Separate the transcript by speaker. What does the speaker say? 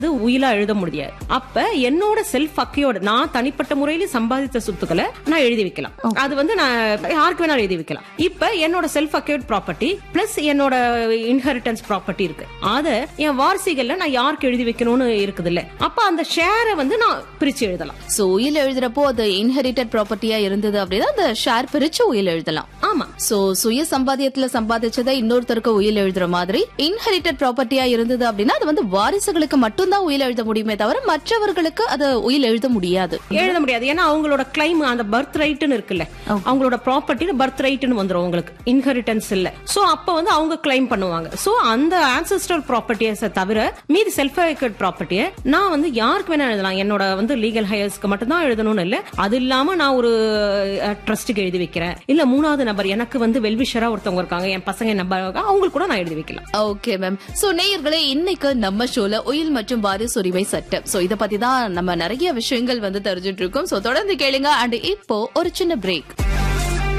Speaker 1: இது உயிலா எழுத முடியாது அப்ப என்னோட செல்ஃப் அக்கையோட நான் தனிப்பட்ட முறையில சம்பாதித்த சொத்துக்களை நான் எழுதி வைக்கலாம் அது வந்து நான் யாருக்கு வேணாலும் எழுதி வைக்கலாம் இப்ப என்னோட செல்ஃப் அக்கையோட் ப்ராப்பர்ட்டி பிளஸ் என்னோட இன்ஹெரிட்டன்ஸ் ப்ராப்பர்ட்டி இருக்கு அத என் வாரிசுகள்ல நான் யாருக்கு எழுதி வைக்கணும்னு இருக்குது இல்ல அப்ப அந்த ஷேரை வந்து நான் பிரிச்சு எழுதலாம்
Speaker 2: சோ உயில் எழுதுறப்போ அது இன்ஹெரிட்டட் ப்ராப்பர்ட்டியா இருந்தது அப்படின்னா அந்த ஷேர் பிரிச்சு உயில் எழுதலாம்
Speaker 1: ஆமா
Speaker 2: சோ சுய சம்பாத்தியத்துல சம்பாதிச்சதை இன்னொருத்தருக்கு உயில் எழுதுற மாதிரி இன்ஹெரிட்டட் ப்ராப்பர்ட்டியா இருந்தது அப்படின்னா அது வந்து வாரிசுகளுக்கு மட்டும்தான் உயில் எழுத முடியுமே தவிர மற்றவர்களுக்கு அது உயில் எழுத முடியாது
Speaker 1: எழுத முடியாது ஏன்னா அவங்களோட கிளைம் அந்த பர்த் ரைட்னு இருக்குல்ல அவங்களோட ப்ராப்பர்ட்டி பர்த் ரைட்னு வந்துரும் உங்களுக்கு இன்ஹெரிட்டன்ஸ் இல்ல சோ அப்ப வந்து அவங்க கிளைம் பண்ணுவாங்க சோ அந்த ஆன்செஸ்டர் ப்ராப்பர்ட்டியை தவிர மீதி செல்ஃப் ஐக்கட் ப்ராப்பர்ட்டியை நான் வந்து யாருக்கு வேணா எழுதலாம் என்னோட வந்து லீகல் ஹையர்ஸ்க்கு மட்டும் தான் எழுதணும்னு இல்ல அது இல்லாம நான் ஒரு ட்ரஸ்ட்டுக்கு எழுதி வைக்கிறேன் இல்ல மூணாவது நபர் எனக்கு வந்து வெல்விஷரா ஒருத்தவங்க இருக்காங்க என் பசங்க நம்பர் அவங்களுக்கு கூட நான் எழுதி வைக்கலாம்
Speaker 2: ஓகே மேம் சோ நேயர்களே இன்னைக்கு நம்ம ஷோல உயில் மற்றும் வாரிசு உரிமை சட்டம் சோ இத பத்தி தான் நம்ம நிறைய விஷயங்கள் வந்து தெரிஞ்சுட்டு இருக்கோம் சோ தொடர்ந்து கேளுங்க அண்ட் இப்போ ஒரு சின்ன பிரேக்